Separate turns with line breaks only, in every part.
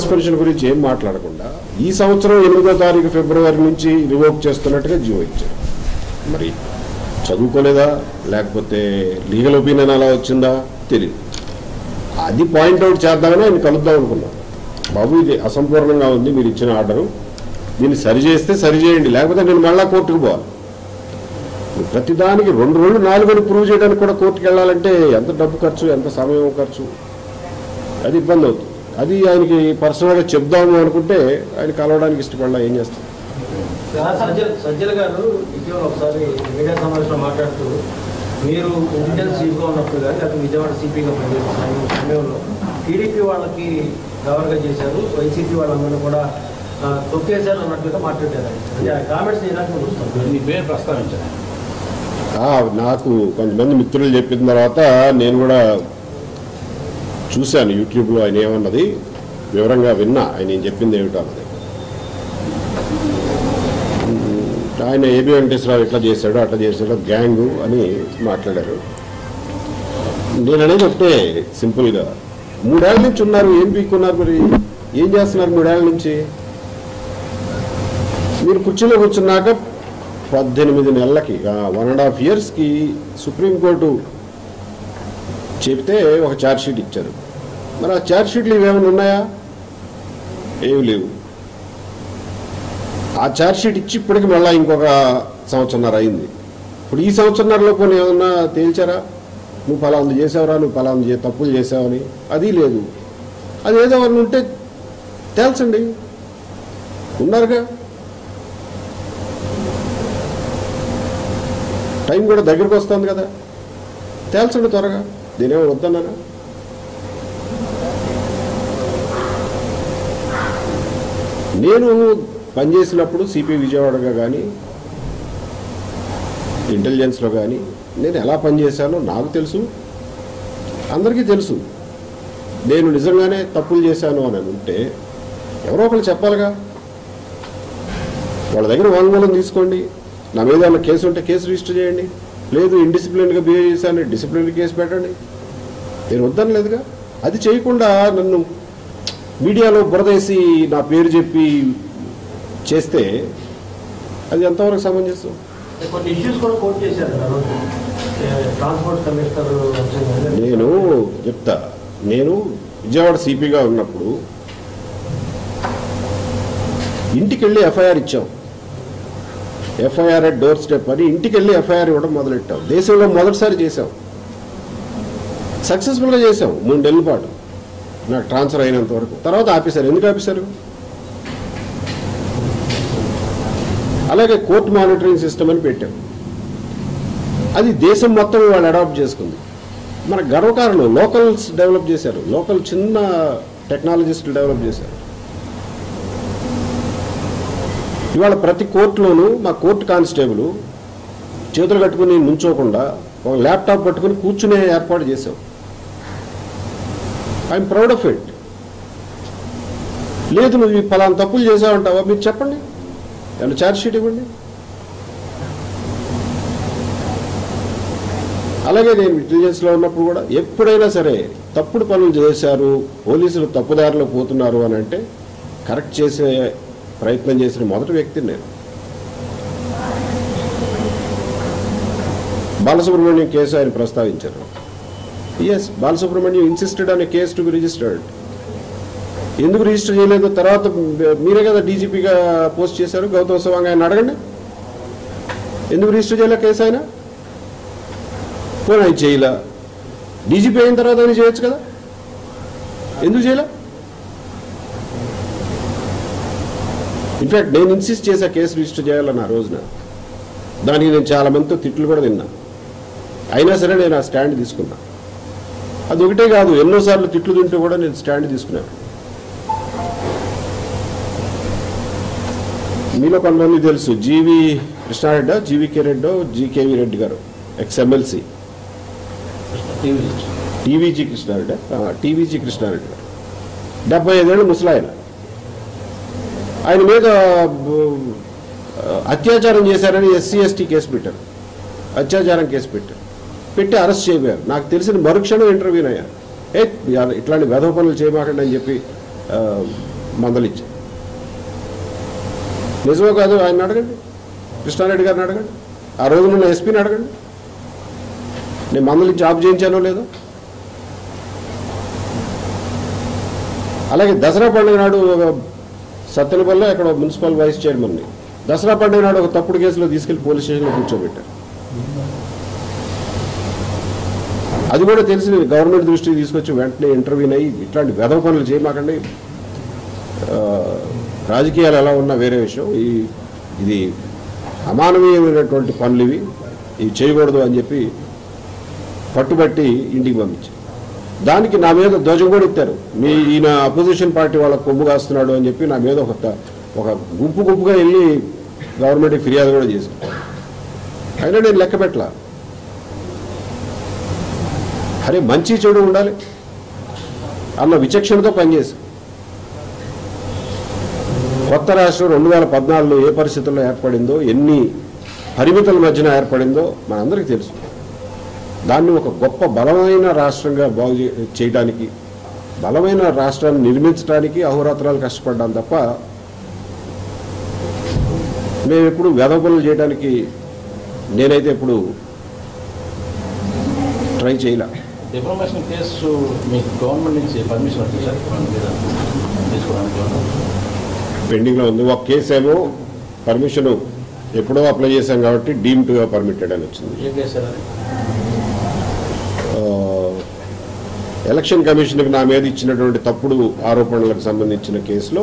Suspension గురించి ఏం మాట్లాడకుండా ఈ సంవత్సరం ఎనిమిదో తారీఖు ఫిబ్రవరి నుంచి రివోక్ చేస్తున్నట్టుగా జీవో ఇచ్చారు మరి చదువుకోలేదా లేకపోతే లీగల్ ఒపీనియన్ అలా వచ్చిందా తెలియదు అది పాయింట్అవుట్ చేద్దామని ఆయన కలుద్దాం అనుకున్నాం బాబు ఇది అసంపూర్ణంగా ఉంది మీరు ఇచ్చిన ఆర్డరు దీన్ని సరి చేస్తే సరి చేయండి లేకపోతే నేను మళ్ళా కోర్టుకు పోవాలి ప్రతిదానికి రెండు రెండు నాలుగు ప్రూవ్ చేయడానికి కూడా కోర్టుకు వెళ్ళాలంటే ఎంత డబ్బు ఖర్చు ఎంత సమయం ఖర్చు అది ఇబ్బంది అవుతుంది అది ఆయనకి పర్సనల్గా చెప్దాము అనుకుంటే ఆయన కలవడానికి ఇష్టపడలా ఏం చేస్తాం
సజ్జల సజ్జల గారు ఇటీవల ఒకసారి మీడియా సమావేశంలో మాట్లాడుతూ మీరు ఇంటెలిజెన్స్ చీఫ్గా ఉన్నప్పుడు కానీ లేకపోతే విజయవాడ సిపిగా పనిచేస్తున్న సమయం- సమయంలో టీడీపీ వాళ్ళకి గవర్నర్గా చేశారు వైసీపీ వాళ్ళందరూ కూడా ఆ, తొక్కేశారు అన్నట్టుగా మాట్లాడారు ఆయన. అంటే ఆ కామెంట్స్ ఇలాంటి వస్తుంది
మీ పేరు ప్రస్తావించాను
ఆ, నాకు కొంతమంది మిత్రులు చెప్పిన తర్వాత నేను కూడా చూశాను యూట్యూబ్లో ఆయన ఏమన్నది వివరంగా విన్నా ఆయన ఏం చెప్పింది ఏమిటో అన్నది ఉమ్, ఆయన ఏబి వెంకటేశ్వరరావు ఇట్లా చేశాడు అట్లా చేశాడు గ్యాంగ్ అని మాట్లాడారు నేను అనేది ఒకటే సింపుల్గా మూడేళ్ల నుంచి ఉన్నారు ఏం పీక్కున్నారు మరి ఏం చేస్తున్నారు మూడేళ్ల నుంచి మీరు కుర్చీలో కూర్చున్నాక పద్దెనిమిది నెలలకి వన్ అండ్ హాఫ్ ఇయర్స్కి సుప్రీంకోర్టు చెప్తే ఒక ఛార్జ్ షీట్ ఇచ్చారు మరి ఆ ఛార్జ్ షీట్లు ఇవేమైనా ఉన్నాయా ఏమి లేవు ఆ ఛార్జ్ షీట్ ఇచ్చి ఇప్పటికి మళ్ళీ ఇంకొక సంవత్సరంన్నర అయింది ఇప్పుడు ఈ సంవత్సరంన్నరలో కొన్ని ఏమన్నా తేల్చారా నువ్వు ఫలాంది చేసావురా నువ్వు ఫలాంది చే- తప్పులు చేసావని అది లేదు అది ఏదో ఒకటి ఉంటే తేల్చండి ఉన్నారుగా టైం కూడా దగ్గరికి వస్తుంది కదా తేల్చండి త్వరగా నేనేమో వద్దన్నానా నేను పనిచేసినప్పుడు సిపి విజయవాడగా కానీ ఇంటెలిజెన్స్లో కానీ నేను ఎలా పనిచేశానో నాకు తెలుసు అందరికీ తెలుసు నేను నిజంగానే తప్పులు చేశాను అని ఉంటే ఎవరో ఒకరు చెప్పాలిగా వాళ్ళ దగ్గర వాంగ్మూలం తీసుకోండి నా మీద ఏమైనా కేసు ఉంటే కేసు రిజిస్టర్ చేయండి లేదు ఇండిసిప్లిన్గా బిహేవ్ చేశాను డిసిప్లిన్ కేసు పెట్టండి నేను వద్దని లేదుగా అది చేయకుండా నన్ను మీడియాలో బురదేసి నా పేరు చెప్పి చేస్తే అది ఎంతవరకు సమంజసం
కొన్ని ఇష్యూస్ కూడా కోర్టు చేశారు ఆ రోజు ఏ, ట్రాన్స్పోర్ట్ కమిషనర్ వచ్చింది.
నేను చెప్తా నేను విజయవాడ సిపిగా ఉన్నప్పుడు ఇంటికి వెళ్ళి ఎఫ్ఐఆర్ ఇచ్చాం ఎఫ్ఐఆర్ అట్ డోర్ స్టెప్ అని ఇంటికి వెళ్ళి ఎఫ్ఐఆర్ ఇవ్వడం మొదలెట్టాం దేశంలో మొదటిసారి చేశాం సక్సెస్ఫుల్గా చేశాం మూడు నెలల పాటు నాకు ట్రాన్స్ఫర్ అయినంత వరకు తర్వాత ఆపేశారు ఎందుకు ఆపేశారు అలాగే కోర్ట్ మానిటరింగ్ సిస్టమ్ అని పెట్టాం అది దేశం మొత్తం వాళ్ళు అడాప్ట్ చేసుకుంది మన గర్వకారణం లోకల్స్ డెవలప్ చేశారు లోకల్ చిన్న టెక్నాలజిస్టులు డెవలప్ చేశారు ఇవాళ ప్రతి కోర్టులోనూ మా కోర్టు కానిస్టేబుల్ చేతులు కట్టుకుని నుంచోకుండా ఒక ల్యాప్టాప్ పట్టుకుని కూర్చునే ఏర్పాటు చేశాం ఐఎమ్ ప్రౌడ్ ఆఫ్ ఇట్ లేదు నువ్వు ఈ ఫలానా తప్పులు చేసావంటావా మీరు చెప్పండి ఏమన్నా ఛార్జ్ షీట్ ఇవ్వండి అలాగే నేను ఇంటెలిజెన్స్లో ఉన్నప్పుడు కూడా ఎప్పుడైనా సరే తప్పుడు పనులు చేశారు పోలీసులు తప్పుదారిలో పోతున్నారు అని అంటే కరెక్ట్ చేసే ప్రయత్నం చేసిన మొదటి వ్యక్తిని నేను బాలసుబ్రహ్మణ్యం కేసు ఆయన ప్రస్తావించారు ఎస్ బాలసుబ్రహ్మణ్యం ఇన్సిస్టెడ్ అనే కేసు టు బి రిజిస్టర్డ్ ఎందుకు రిజిస్టర్ చేయలేదు తర్వాత మీరే కదా డీజీపీగా పోస్ట్ చేశారు గౌతమ్ సవాంగ్ ఆయన అడగండి ఎందుకు రిజిస్టర్ చేయలే కేసు ఆయన పోనీ ఆయన చేయలే డీజీపీ అయిన తర్వాత ఆయన చేయొచ్చు కదా ఎందుకు చేయలే ఇన్ఫాక్ట్ నేను ఇన్సిస్ట్ చేసా కేసు రిజిస్టర్ చేయాలని ఆ రోజున దానికి నేను చాలా మందితో తిట్లు కూడా తిన్నా అయినా సరే నేను ఆ స్టాండ్ తీసుకున్నా అది ఒకటే కాదు ఎన్నోసార్లు తిట్లు తింటూ కూడా నేను స్టాండ్ తీసుకున్నాను మీలో కొంతమంది తెలుసు జీవి కృష్ణారెడ్డి జీవీకే రెడ్డో GKV Reddy garu ex MLC
TV
TVG Krishnareddy TVG Krishnareddy garu డెబ్బై ఐదేళ్ళు ముసలాయన ఆయన మీద బ- అత్యాచారం చేశారని ఎస్సీ ఎస్టీ కేసు పెట్టారు అత్యాచారం కేసు పెట్టారు పెట్టి అరెస్ట్ చేయబోయారు నాకు తెలిసిన మరుక్షణం ఇంటర్వ్యూని అయ్యారు ఏ ఇట్లాంటి వెధవ పనులు చేయమాకండి అని చెప్పి ఆ, మందలిచ్చారు నిజమో కాదు ఆయన అడగండి కృష్ణారెడ్డి గారిని అడగండి ఆ రోజు నిన్న ఎస్పీని అడగండి నేను మందలిచ్చి జాబ్ చేయించానో లేదో అలాగే దసరా పండుగ నాడు ఒక సత్తెనపల్లి అక్కడ మున్సిపల్ వైస్ చైర్మన్ని దసరా పండుగ నాడు ఒక తప్పుడు కేసులో తీసుకెళ్లి పోలీస్ స్టేషన్లో కూర్చోబెట్టారు అది కూడా తెలిసి గవర్నమెంట్ దృష్టికి తీసుకొచ్చి వెంటనే ఇంటర్వ్యూని అయ్యి ఇట్లాంటి వెధవ పనులు చేయమాకండి ఆ, రాజకీయాలు ఎలా ఉన్నా వేరే విషయం ఈ ఇది అమానవీయమైనటువంటి పనులు ఇవి ఇవి చేయకూడదు అని చెప్పి పట్టుబట్టి ఇంటికి పంపించారు దానికి నా మీద ధ్వజం కూడా ఎత్తారు మీ ఈయన అపోజిషన్ పార్టీ వాళ్ళ కొమ్ము కాస్తున్నాడు అని చెప్పి నా మీద ఒక త- ఒక గుంపు గుంపుగా వెళ్ళి గవర్నమెంట్కి ఫిర్యాదు కూడా చేశారు అయినా నేను లెక్క పెట్టలా అరే మంచి చెడు ఉండాలి అన్న విచక్షణతో పనిచేశాం కొత్త రాష్ట్రం రెండు వేల పద్నాలుగులో ఏ పరిస్థితుల్లో ఏర్పడిందో ఎన్ని పరిమితుల మధ్యన ఏర్పడిందో మనందరికీ తెలుసు దాన్ని ఒక గొప్ప బలమైన రాష్ట్రంగా బాగు చే- చేయడానికి బలమైన రాష్ట్రాన్ని నిర్మించడానికి అహోరాత్రాలు కష్టపడ్డాం తప్ప మేము ఎప్పుడు వెదపనులు చేయడానికి నేనైతే ఎప్పుడు ట్రై చేయలే
డిప్రొమేషన్ కేసు మీకు గవర్నమెంట్ నుంచి పర్మిషన్ వచ్చింది సార్ దాని మీద తీసుకోవడానికి ఏమన్నా?
పెండింగ్లో ఉంది ఒక కేసు ఏమో పర్మిషన్ ఎప్పుడో అప్లై చేశాం కాబట్టి డీమ్ టు పర్మిటెడ్ అని వచ్చింది
ఏ కేసు సార్ అది
ఆ, ఎలక్షన్ కమిషన్కి నా మీద ఇచ్చినటువంటి తప్పుడు ఆరోపణలకు సంబంధించిన కేసులో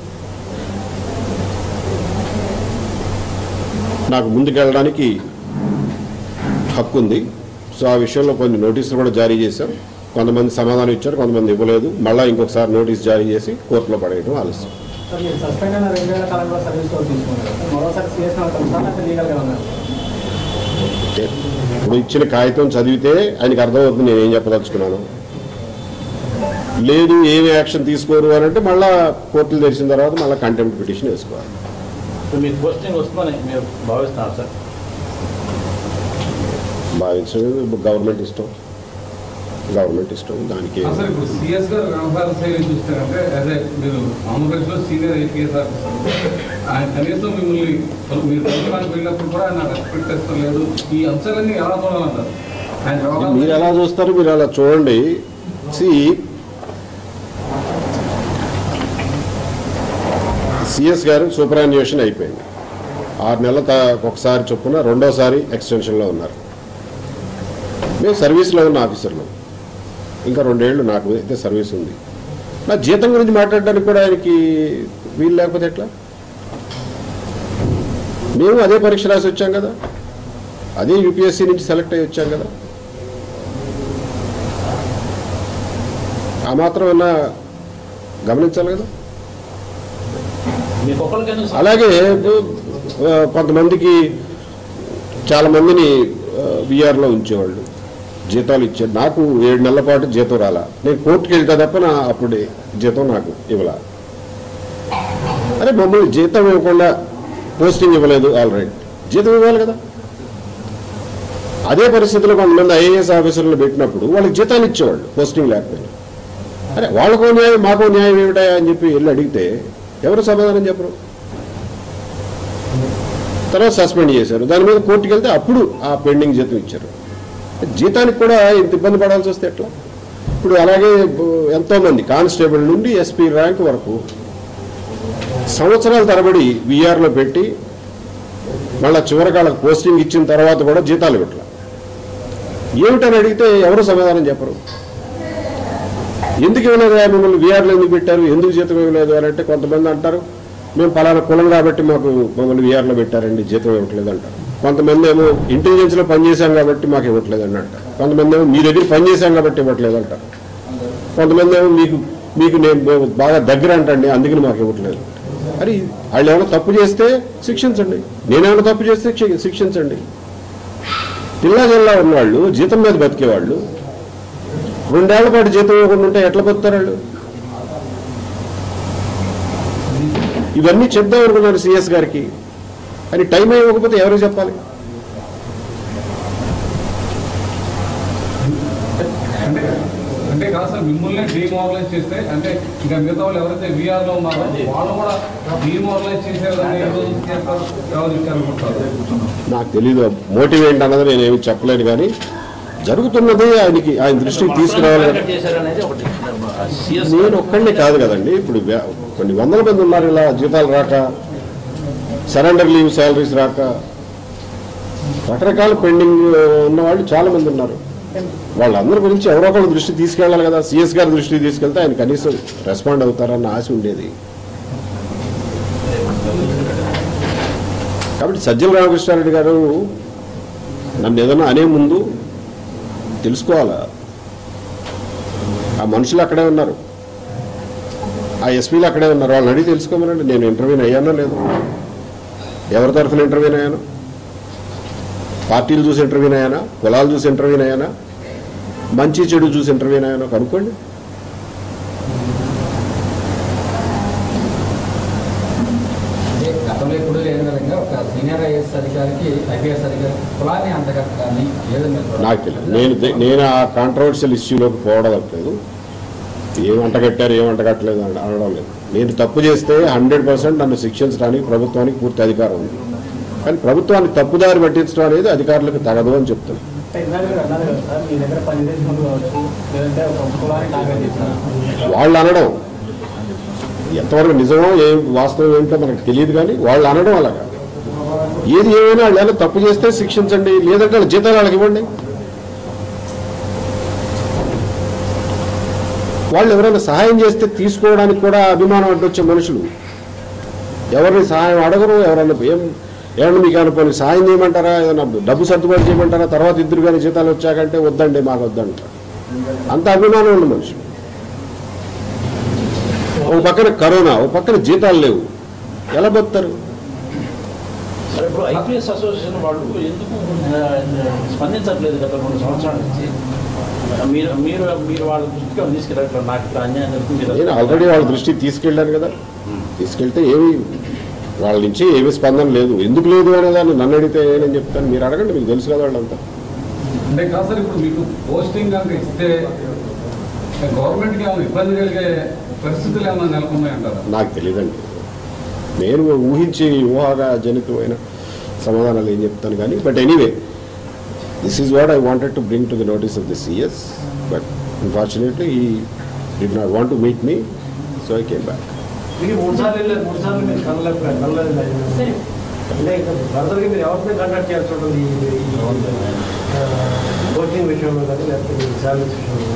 నాకు ముందుకెళ్ళడానికి హక్కు ఉంది సో ఆ విషయంలో కొన్ని నోటీసులు కూడా జారీ చేశాం కొంతమంది సమాధానం ఇచ్చారు కొంతమంది ఇవ్వలేదు మళ్ళీ ఇంకొకసారి నోటీస్ జారీ చేసి కోర్టులో పడేయడం ఆలస్యం
సార్ మీరు సస్పెండ్ అయిన రెండు వేల కాలంలో సర్వీస్ లో తీసుకున్నారు సార్ మరోసారి సీఎస్ సార్ అంటే లీగల్ గా ఉన్నారు
ఇప్పుడు ఇచ్చిన కాగితం చదివితే ఆయనకి అర్థమవుతుంది నేనేం చెప్పదలుచుకున్నాను లేదు ఏమి యాక్షన్ తీసుకోరు అని అంటే మళ్ళా కోర్టులు తెరిచిన తర్వాత మళ్ళీ కంటెంప్ట్ పిటిషన్ వేసుకోవాలి
ఇప్పుడు మీకు పోస్టింగ్ వస్తుందని మీరు భావిస్తున్నారు సార్
భావించడం గవర్నమెంట్ ఇష్టం గవర్నమెంట్ ఇష్టం దానికి
అసలు ఇప్పుడు సిఎస్ గారు వ్యవహార శైలి చూస్తారంటే అదే మీరు ఆంధ్రప్రదేశ్లో సీనియర్ ఐపీఎస్ ఆఫీసర్ ఆయన కనీసం మిమ్మల్ని మీరు ప్రభుత్వానికి వెళ్ళినప్పుడు కూడా ఆయన రెస్పెక్ట్ ఇస్తలేదు ఈ అంశాలన్నీ ఎలా చూడాలంటారు ఆయన వ్యవహార
మీరు ఎలా చూస్తారు మీరు అలా చూడండి సి సిఎస్ గారు సూపరాన్యుయేషన్ అయిపోయింది ఆరు నెలల త- ఒకసారి చొప్పున రెండోసారి ఎక్స్టెన్షన్లో ఉన్నారు మేము సర్వీస్లో ఉన్న ఆఫీసర్లు ఇంకా రెండేళ్లు నాకు అయితే సర్వీస్ ఉంది నా జీతం గురించి మాట్లాడడానికి కూడా ఆయనకి వీలు లేకపోతే ఎట్లా మేము అదే పరీక్ష రాసి వచ్చాం కదా అదే యూపీఎస్సీ నుంచి సెలెక్ట్ అయ్యి వచ్చాం కదా ఆ మాత్రం అన్నా గమనించాలి కదా
మీకు ఒక్కరికైనా
అలాగే ఆ, కొంతమందికి చాలా మందిని విఆర్లో ఉంచేవాళ్ళు జీతాలు ఇచ్చారు నాకు ఏడు నెలల పాటు జీతం రాలా నేను కోర్టుకి వెళ్తే తప్ప నా అప్పుడే జీతం నాకు ఇవ్వలా అరే మమ్మల్ని జీతం ఇవ్వకుండా పోస్టింగ్ ఇవ్వలేదు ఆల్ రైట్ జీతం ఇవ్వాలి కదా అదే పరిస్థితిలో కొంతమంది ఐఏఎస్ ఆఫీసర్లు పెట్టినప్పుడు వాళ్ళకి జీతాలు ఇచ్చేవాళ్ళు పోస్టింగ్ లేకపోయినా అరే వాళ్ళకో న్యాయం మాకో న్యాయం ఏమిటా అని చెప్పి వెళ్ళి అడిగితే ఎవరు సమాధానం చెప్పరు తర్వాత సస్పెండ్ చేశారు దాని మీద కోర్టుకి వెళ్తే అప్పుడు ఆ పెండింగ్ జీతం ఇచ్చారు జీతానికి కూడా ఇంత ఇబ్బంది పడాల్సి వస్తే ఎట్లా ఇప్పుడు అలాగే ఎంతో మంది కానిస్టేబుల్ నుండి ఎస్పీ ర్యాంక్ వరకు సంవత్సరాల తరబడి విఆర్లో పెట్టి మళ్ళా చివరికి వాళ్ళకి పోస్టింగ్ ఇచ్చిన తర్వాత కూడా జీతాలు పెట్టాల ఏమిటని అడిగితే ఎవరు సమాధానం చెప్పరు ఎందుకు ఇవ్వలేదు మిమ్మల్ని విఆర్లో ఎందుకు పెట్టారు ఎందుకు జీతం ఇవ్వలేదు అని అంటే కొంతమంది అంటారు మేము పలానా కులం కాబట్టి మాకు మమ్మల్ని విఆర్లో పెట్టారండి జీతం ఇవ్వట్లేదు అంటారు కొంతమంది ఏమో ఇంటెలిజెన్స్లో పనిచేశాం కాబట్టి మాకు ఇవ్వట్లేదు అని అంటారు కొంతమంది ఏమో మీ దగ్గర పనిచేశాం కాబట్టి ఇవ్వట్లేదు అంటారు కొంతమంది ఏమో మీకు మీకు నేను మేము బాగా దగ్గర అంటండి అందుకని మాకు ఇవ్వట్లేదు మరి వాళ్ళు ఏమైనా తప్పు చేస్తే శిక్షించండి నేనేమైనా తప్పు చేస్తే శి- శిక్షించండి పిల్లా జిల్లా ఉన్నవాళ్ళు జీతం మీద బతికేవాళ్ళు రెండేళ్ల పాటు జీతం ఇవ్వకుండా ఉంటే ఎట్లా బతుకుతారు వాళ్ళు ఇవన్నీ చెప్దాం అనుకున్నాను సిఎస్ గారికి అని టైం ఇవ్వకపోతే ఎవరు చెప్పాలి
అంటే అంటే కాదు సార్ మిమ్మల్ని డిమోరలైజ్ చేస్తే అంటే ఇంకా మిగతా వాళ్ళు ఎవరైతే VR లో ఉన్నారో వాళ్ళు కూడా డిమోరలైజ్ చేసేదని ఏ రోజు చేస్తారు ఎవరు ఇచ్చారనుకుంటారు
నాకు తెలీదు మోటివ్ ఏంటన్నది నేను ఏమి చెప్పలేను కానీ జరుగుతున్నది ఆయనకి ఆయన దృష్టికి తీసుకురావాలి కదా.
చేశారనేది ఒకటి సిఎస్
నేను ఒక్కడిని కాదు కదండి ఇప్పుడు వ్య- కొన్ని వందల మంది ఉన్నారు ఇలా జీతాలు రాక సరెండర్ లీవ్ శాలరీస్ రాక రకరకాల పెండింగ్ ఉన్న వాళ్ళు చాలా మంది ఉన్నారు వాళ్ళందరి గురించి ఎవరో ఒకళ్ళ దృష్టి తీసుకెళ్ళాలి కదా సిఎస్ గారి దృష్టికి తీసుకెళ్తే ఆయన కనీసం రెస్పాండ్ అవుతారన్న ఆశ ఉండేది కాబట్టి సజ్జల రామకృష్ణారెడ్డి గారు నన్ను ఏదైనా అనే ముందు తెలుసుకోవాలా ఆ మనుషులు అక్కడే ఉన్నారు ఆ ఎస్పీలు అక్కడే ఉన్నారు వాళ్ళని అడిగి తెలుసుకోమనండి నేను ఇంటర్వ్యూని అయ్యానో లేదు ఎవరి తరఫున ఇంటర్వ్యూని అయ్యాను పార్టీలు చూసి ఇంటర్వ్యూని అయ్యానా కులాలు చూసి ఇంటర్వ్యూని అయ్యానా మంచి చెడు చూసి ఇంటర్వ్యూని అయ్యానో కనుక్కోండి
అంటే గతంలో ఎప్పుడు లేని విధంగా ఒక సీనియర్ ఐఏఎస్ అధికారికి ఐపీఎస్ అధికారి కులాన్ని అంతగట్టడాన్ని ఏ విధంగా చూడాలి?
నాకు తెలియదు నేను దే- నేను ఆ కాంట్రవర్షియల్ ఇష్యూలోకి పోవడం లేదు ఏమంట కట్టారు ఏమంట కట్టలేదు అని అనడం లేదు నేను తప్పు చేస్తే హండ్రెడ్ పర్సెంట్ నన్ను శిక్షించడానికి ప్రభుత్వానికి పూర్తి అధికారం ఉంది కానీ ప్రభుత్వాన్ని తప్పుదారి పట్టించడం అనేది అధికారులకు తగదు అని చెప్తాను
ఇందాక మీరు అన్నారు కదా సార్ మీ దగ్గర పనిచేసే ముందు కావచ్చు లేదంటే ఒక కులాన్ని టార్గెట్ చేస్తారు
వాళ్ళు అనడం ఎంతవరకు నిజమో ఏం వాస్తవం ఏంటో మనకు తెలియదు కానీ వాళ్ళు అనడం అలాగా ఏది ఏమైనా వాళ్ళు ఏమైనా తప్పు చేస్తే శిక్షించండి లేదంటే వాళ్ళ జీతాలు వాళ్ళకి ఇవ్వండి వాళ్ళు ఎవరైనా సహాయం చేస్తే తీసుకోవడానికి కూడా అభిమానం అడ్డొచ్చే మనుషులు ఎవరిని సహాయం అడగరు ఎవరైనా ఏం ఏమన్నా మీకు అనుకోని సహాయం చేయమంటారా ఏదైనా డబ్బు సర్దుబాటు చేయమంటారా తర్వాత ఇద్దరు కానీ జీతాలు వచ్చాకంటే వద్దండి మాకు వద్దంటారు అంత అభిమానం ఉన్న మనుషులు ఒక పక్కన కరోనా ఒక పక్కన జీతాలు లేవు ఎలా బతుతారు
మరి ఇప్పుడు ఐపీఎస్ అసోసియేషన్ వాళ్ళు ఎందుకు ఆ, స్పందించట్లేదు గత రెండు సంవత్సరాల నుంచి మీరు మీరు మీరు వాళ్ళ దృష్టికి ఏమైనా తీసుకెళ్ళారు నాకు ఇక్కడ అన్యాయం జరుగుతుంది మీరు
నేను ఆల్రెడీ వాళ్ళ దృష్టికి తీసుకెళ్ళాను కదా తీసుకెళ్తే ఏమి వాళ్ళ నుంచి ఏమీ స్పందన లేదు ఎందుకు లేదు అనే దాన్ని నన్ను అడిగితే నేను చెప్తాను మీరు అడగండి మీకు తెలుసు కదా వాళ్ళంతా
అంటే కాదు సార్ ఇప్పుడు మీకు పోస్టింగ్ కనుక ఇస్తే గవర్నమెంట్కి ఏమైనా ఇబ్బంది కలిగే పరిస్థితులు ఏమైనా నెలకొన్నాయంటారా
నాకు తెలియదండి నేను ఊహించి ఊహాగా జనితమైన సమాధానాలు ఏం చెప్తాను కానీ but anyway this is what I wanted to bring to the notice of the CS but unfortunately he did not want to meet me so I came back
ఇది మూడు సార్లు వెళ్ళారు మూడు సార్లు మీరు కనలేకపోయారు కనలేదు అంటే ఇంకా ఫర్దర్గా మీరు ఎవరితో కండక్ట్ చేయాల్సి ఉంటుంది ఈ- ఈ కోచింగ్ విషయంలో కానీ లేకపోతే శాలరీస్ విషయంలో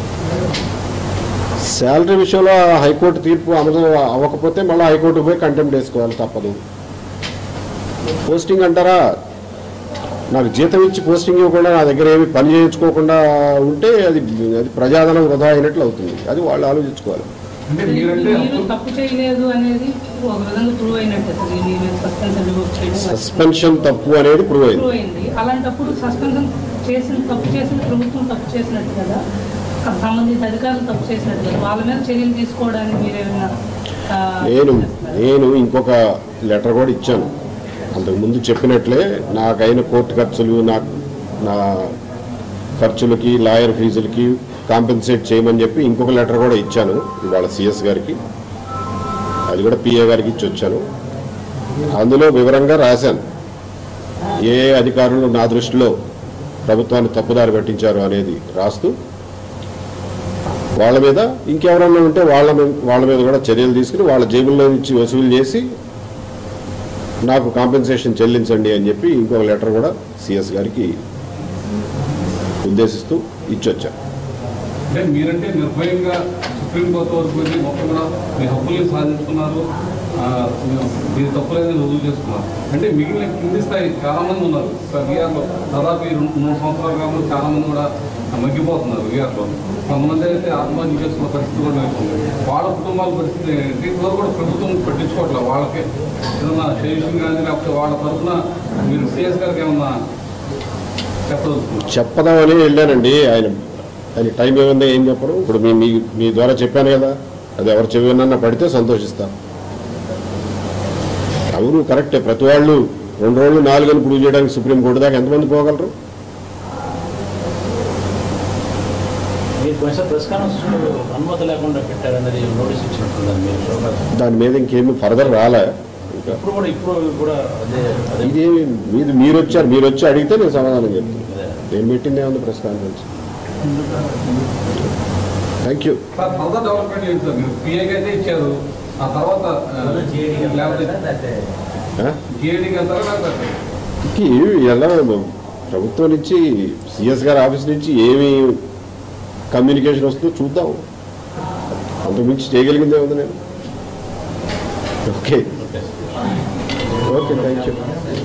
శాలరీ విషయంలో హైకోర్టు తీర్పు అమలు అవ్వకపోతే మళ్ళీ హైకోర్టు పోయి కంటెంప్ట్ వేసుకోవాలి తప్పదు పోస్టింగ్ అంటారా నాకు జీతం ఇచ్చి పోస్టింగ్ ఇవ్వకుండా నా దగ్గర ఏమి పని చేయించుకోకుండా ఉంటే అది అది ప్రజాధనం వృధా అయినట్లు అవుతుంది అది వాళ్ళు ఆలోచించుకోవాలి
అంటే మీరంటే
మీరు తప్పు చేయలేదు అనేది ఒక విధంగా ప్రూవ్ అయినట్టు సార్ ఈ మీరు సస్పెన్షన్ రివోక్ చేయడం
సస్పెన్షన్ తప్పు అనేది ప్రూవ్ అయింది
ప్రూవ్ అయింది అలాంటప్పుడు సస్పెన్షన్ చేసిన తప్పు చేసిన ప్రభుత్వం తప్పు చేసినట్టు కదా సంబంధిత అధికారులు తప్పు చేసినట్టు కదా వాళ్ళ మీద చర్యలు తీసుకోవడానికి మీరేమైనా ఆ,
నేను
చేస్తున్నారా?
నేను ఇంకొక లెటర్ కూడా ఇచ్చాను అంతకుముందు చెప్పినట్లే నాకైన కోర్టు ఖర్చులు నాకు నా ఖర్చులకి లాయర్ ఫీజులకి కాంపెన్సేట్ చేయమని చెప్పి ఇంకొక లెటర్ కూడా ఇచ్చాను ఇవాళ సిఎస్ గారికి అది కూడా పిఏ గారికి ఇచ్చి వచ్చాను అందులో వివరంగా రాశాను ఏ ఏ అధికారులు నా దృష్టిలో ప్రభుత్వాన్ని తప్పుదారి పట్టించారు అనేది రాస్తూ వాళ్ళ మీద ఇంకెవరన్నా ఉంటే వాళ్ళ మీద వాళ్ళ మీద కూడా చర్యలు తీసుకుని వాళ్ళ జేబుల్లో నుంచి వసూలు చేసి నాకు కాంపెన్సేషన్ చెల్లించండి అని చెప్పి ఇంకొక లెటర్ కూడా సిఎస్ గారికి ఉద్దేశిస్తూ ఇచ్చొచ్చా
అంటే మీరంటే నిర్భయంగా సుప్రీంకోర్టు వరకు వెళ్ళి మొత్తం కూడా మీ హక్కుల్ని సాధిస్తున్నారు ఆ, మీ- మీ తప్పులేదని రుజువు చేస్తున్నారు అంటే మిగిలిన కింది స్థాయి చాలా మంది ఉన్నారు సార్ వీఆర్లో దాదాపు ఈ రెండు మూడు సంవత్సరాల కాలంలో చాలా మంది కూడా మగ్గిపోతున్నారు వీఆర్లో కొంతమంది అయితే ఆత్మహత్య చేసుకున్న పరిస్థితి కూడా నెలకొంది వాళ్ళ కుటుంబాల పరిస్థితి ఏంటి ఇదివరకు కూడా ప్రభుత్వం పట్టించుకోవట్లేదు వాళ్ళకే ఏదన్నా సజెషన్ కానీ లేకపోతే వాళ్ళ తరఫున మీరు సిఎస్ గారికి ఏమన్నా చెప్పదలుచుకున్నారు
చెప్పదామని వెళ్ళానండి ఆయన ఆయన టైం ఏముందో ఏం చెప్పరు ఇప్పుడు మీ మీ మీ ద్వారా చెప్పాను కదా అది ఎవరు చెవినన్నా పడితే సంతోషిస్తా అవును కరెక్టే ప్రతి వాళ్ళు రెండు రోజులు నాలుగని ప్రూవ్ చేయడానికి సుప్రీంకోర్టు దాకా ఎంతమంది పోగలరు
మీరు కొంచెం ప్రెస్ కాన్ఫరెన్స్ అనుమతి లేకుండా పెట్టారన్నది నోటీస్ ఇచ్చినట్టుంది మీరు శోభా
దాని మీద ఇంకేమి ఫర్దర్ రాలే ఇంకా
ఇప్పుడు కూడా ఇప్పుడు కూడా అదే అదే
ఇది మీరు మీరు వచ్చారు మీరు వచ్చి అడిగితే నేను సమాధానం చెప్తాను
అదే.
నేను పెట్టిందే ఉంది press conference thank you
sir further development లేదు సార్ మీరు పిఏకి అయితే ఇచ్చారు ఆ తర్వాత ఆ, లేకపోతే జిఏడికి వెళ్తారా లేకపోతే
ఏమి ఎలా ప్రభుత్వం నుంచి సిఎస్ గారి ఆఫీస్ నుంచి ఏమి కమ్యూనికేషన్ వస్తుందో చూద్దాం అంతకుమించి చేయగలిగిందే ఉంది నేను okay okay thank you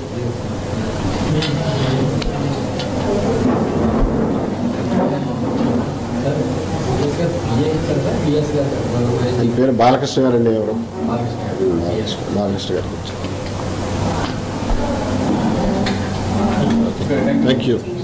PS garu
ఈ పేరు బాలకృష్ణ గారు అండి ఎవరు
బాలకృష్ణ గారు.
బాలకృష్ణ గారికి
okay thank you
thank you